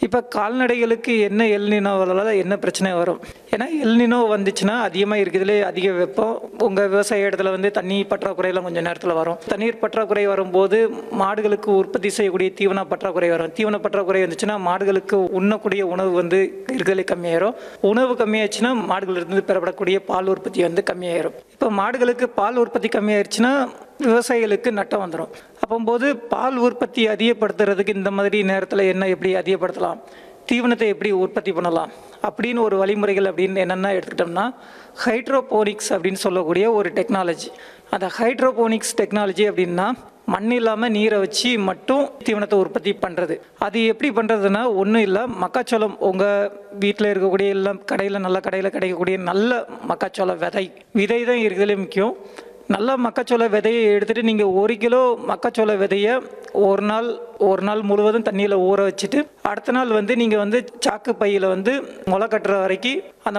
இப்போ கால்நடைகளுக்கு என்ன எல்நினோவால் என்ன பிரச்சனை வரும் ஏன்னா எல்நினோ வந்துச்சுன்னா அதிகமாக இருக்குதுலே அதிக வெப்பம் உங்கள் விவசாய இடத்துல வந்து தண்ணி பற்றாக்குறையெல்லாம் கொஞ்சம் நேரத்தில் வரும் தண்ணீர் பற்றாக்குறை வரும்போது மாடுகளுக்கு உற்பத்தி செய்யக்கூடிய தீவன பற்றாக்குறை வரும் தீவன பற்றாக்குறை வந்துச்சுன்னா மாடுகளுக்கு உண்ணக்கூடிய உணவு வந்து இருக்கிறதுலே கம்மியாயிரும் உணவு கம்மியாச்சுன்னா மாடுகளிலிருந்து பெறப்படக்கூடிய பால் உற்பத்தி வந்து கம்மியாயிரும் இப்போ மாடுகளுக்கு பால் உற்பத்தி கம்மியாயிருச்சுன்னா விவசாயிகளுக்கு நட்டம் வந்துடும் அப்போம்போது பால் உற்பத்தி அதிகப்படுத்துறதுக்கு இந்த மாதிரி நேரத்தில் என்ன எப்படி அதிகப்படுத்தலாம் தீவனத்தை எப்படி உற்பத்தி பண்ணலாம் அப்படின்னு ஒரு வழிமுறைகள் அப்படின்னு என்னென்ன எடுத்துக்கிட்டோம்னா ஹைட்ரோபோனிக்ஸ் அப்படின்னு சொல்லக்கூடிய ஒரு டெக்னாலஜி அந்த ஹைட்ரோபோனிக்ஸ் டெக்னாலஜி அப்படின்னா மண் இல்லாமல் நீரை வச்சு மட்டும் தீவனத்தை உற்பத்தி பண்ணுறது அது எப்படி பண்ணுறதுன்னா ஒன்றும் இல்லை மக்காச்சோளம் உங்கள் வீட்டில் இருக்கக்கூடிய எல்லாம் கடையில் நல்ல கடையில் கிடைக்கக்கூடிய நல்ல மக்காச்சோள விதை விதை தான் இருக்கிறதுலே முக்கியம் நல்ல மக்காச்சோள விதையை எடுத்துகிட்டு நீங்கள் ஒரு கிலோ மக்காச்சோள விதையை ஒரு நாள் ஒரு நாள் முழுவதும் தண்ணியில் ஊற வச்சுட்டு அடுத்த நாள் வந்து நீங்கள் வந்து சாக்கு பையில் வந்து முளை கட்டுற வரைக்கும் அந்த